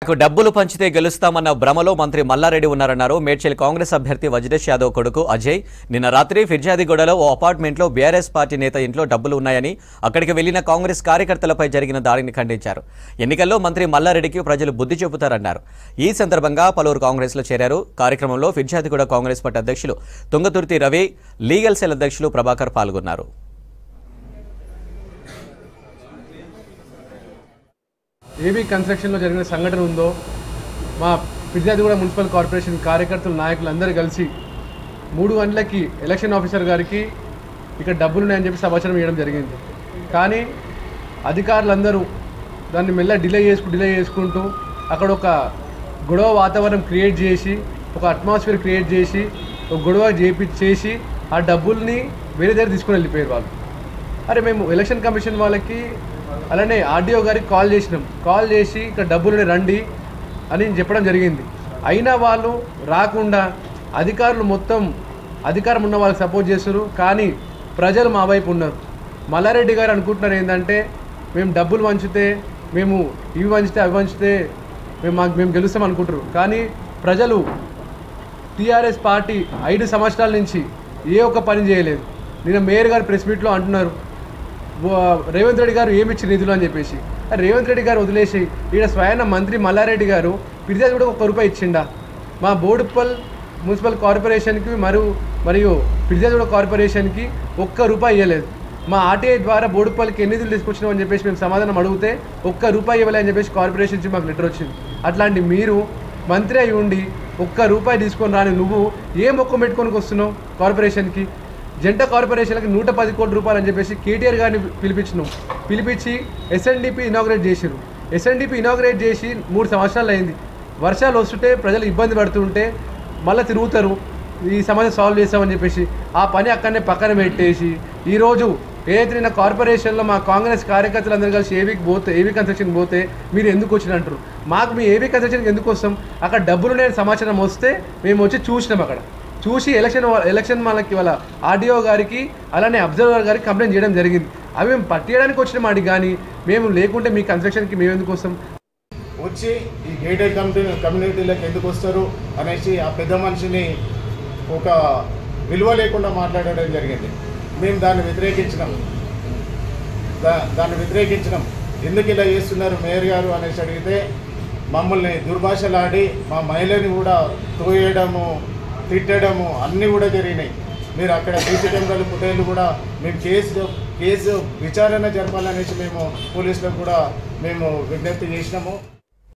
డబ్బులు పంచితే గెలుస్తామన్న భ్రమలో మంత్రి మల్లారెడ్డి ఉన్నారన్నారు మేడ్చల్ కాంగ్రెస్ అభ్యర్థి వజ్రేష్ యాదవ్ కొడుకు అజయ్ నిన్న రాత్రి ఫిర్జాదిగూడలో ఓ అపార్ట్మెంట్లో బీఆర్ఎస్ పార్టీ నేత ఇంట్లో డబ్బులు ఉన్నాయని అక్కడికి వెళ్లిన కాంగ్రెస్ కార్యకర్తలపై జరిగిన దాడిని ఖండించారు ఎన్నికల్లో మంత్రి మల్లారెడ్డికి ప్రజలు బుద్ధి చెబుతారన్నారు ఈ సందర్భంగా పలువురు కాంగ్రెస్లో చేరారు కార్యక్రమంలో ఫిర్జాదిగూడ కాంగ్రెస్ పార్టీ అధ్యక్షులు తుంగతుర్తి రవి లీగల్ సెల్ అధ్యక్షులు ప్రభాకర్ పాల్గొన్నారు ఏబీ కన్స్ట్రక్షన్లో జరిగిన సంఘటన ఉందో మా ఫిర్యాదిగూడ మున్సిపల్ కార్పొరేషన్ కార్యకర్తలు నాయకులు అందరూ కలిసి మూడు గంటలకి ఎలక్షన్ ఆఫీసర్ గారికి ఇక్కడ డబ్బులు ఉన్నాయని చెప్పి సమాచారం ఇవ్వడం జరిగింది కానీ అధికారులందరూ దాన్ని మెల్ల డిలే చేసుకు డిలే చేసుకుంటూ అక్కడ ఒక గొడవ వాతావరణం క్రియేట్ చేసి ఒక అట్మాస్ఫియర్ క్రియేట్ చేసి ఒక గొడవ చేపి చేసి ఆ డబ్బుల్ని వేరే దగ్గర తీసుకుని వెళ్ళిపోయారు వాళ్ళు అరే మేము ఎలక్షన్ కమిషన్ వాళ్ళకి అలానే ఆర్డీఓ గారికి కాల్ చేసినాం కాల్ చేసి ఇక్కడ డబ్బులు రండి అని చెప్పడం జరిగింది అయినా వాళ్ళు రాకుండా అధికారులు మొత్తం అధికారం ఉన్న వాళ్ళకి సపోర్ట్ చేస్తారు కానీ ప్రజలు మా వైపు ఉన్నారు మల్లారెడ్డి గారు అనుకుంటున్నారు ఏంటంటే మేము డబ్బులు వంచితే మేము ఇవి వంచితే అవి వంచితే మేము మాకు మేము గెలుస్తాం అనుకుంటారు కానీ ప్రజలు టీఆర్ఎస్ పార్టీ ఐదు సంవత్సరాల నుంచి ఏ ఒక్క పని చేయలేదు నిన్న మేయర్ గారు ప్రెస్ మీట్లో అంటున్నారు "ఓ- రేవంత్ రెడ్డి గారు ఏమి ఇచ్చి నిధులు అని చెప్పేసి అరే రేవంత్ రెడ్డి గారు వదిలేసి ఈడ స్వయాన మంత్రి మల్లారెడ్డి గారు ఫిర్యాదు కూడా ఒక్క రూపాయి ఇచ్చిండా మా బోడుప్పల్ మున్సిపల్ కార్పొరేషన్కి మరియు మరియు ఫిర్యాదుగూడ కార్పొరేషన్కి ఒక్క రూపాయి ఇవ్వలేదు మా ఆర్టీఐ ద్వారా బోడుప్పల్కి ఎన్ని నిధులు తీసుకొచ్చినాం అని చెప్పేసి మేము సమాధానం అడిగితే ఒక్క రూపాయి ఇవ్వలే అని చెప్పేసి కార్పొరేషన్ నుంచి మాకు లెటర్ వచ్చింది అట్లాంటి మీరు మంత్రి అయి ఉండి ఒక్క రూపాయి తీసుకొని రాని నువ్వు ఏ మొక్క పెట్టుకొని వస్తున్నావు కార్పొరేషన్కి జంట కార్పొరేషన్కి నూట పది కోట్ల రూపాయలు అని చెప్పేసి కేటీఆర్ గారిని పిలిపించినాం పిలిపించి ఎస్ఎన్డిపి ఇనాగ్రేట్ చేసిరు ఎస్ఎన్డిపి ఇనాగ్రేట్ చేసి మూడు సంవత్సరాలు అయింది వర్షాలు వస్తుంటే ప్రజలు ఇబ్బంది పడుతుంటే మళ్ళీ తిరుగుతారు ఈ సమస్య సాల్వ్ చేస్తామని చెప్పేసి ఆ పని అక్కడనే పక్కన పెట్టేసి ఈరోజు ఏదైతే నిన్న కార్పొరేషన్లో మా కాంగ్రెస్ కార్యకర్తలు అందరూ కలిసి ఏవీకి పోతే ఏవీ కన్స్ట్రక్షన్ పోతే మీరు ఎందుకు వచ్చినంటారు మాకు మీ ఏవీ కన్స్ట్రక్షన్కి ఎందుకు వస్తాం అక్కడ డబ్బులు లేని సమాచారం వస్తే మేము వచ్చి చూసినాం అక్కడ చూసి ఎలక్షన్ వా- ఎలక్షన్ వాళ్ళకి వాళ్ళ ఆర్డీఓ గారికి అలానే అబ్జర్వర్ గారికి కంప్లైంట్ చేయడం జరిగింది అవి మేము పట్టేయడానికి వచ్చిన మాట కానీ మేము లేకుంటే మీ కన్స్ట్రక్షన్కి మేము ఎందుకు వస్తాం వచ్చి ఈ గేటెడ్ కమ్యూనిటీ కమ్యూనిటీలకు ఎందుకు వస్తారు అనేసి ఆ పెద్ద మనిషిని ఒక విలువ లేకుండా మాట్లాడడం జరిగింది మేము దాన్ని వ్యతిరేకించినాం దా దాన్ని వ్యతిరేకించినాం ఎందుకు ఇలా చేస్తున్నారు మేయర్ గారు అనేసి అడిగితే మమ్మల్ని దుర్భాషలాడి మా మహిళని కూడా తోయడము తిట్టడము అన్నీ కూడా జరిగినాయి మీరు అక్కడ సీసీ కెమెరాలు ఫుటేజ్లు కూడా మేము కేసు కేసు విచారణ జరపాలనేసి మేము పోలీసులకు కూడా మేము విజ్ఞప్తి చేసినాము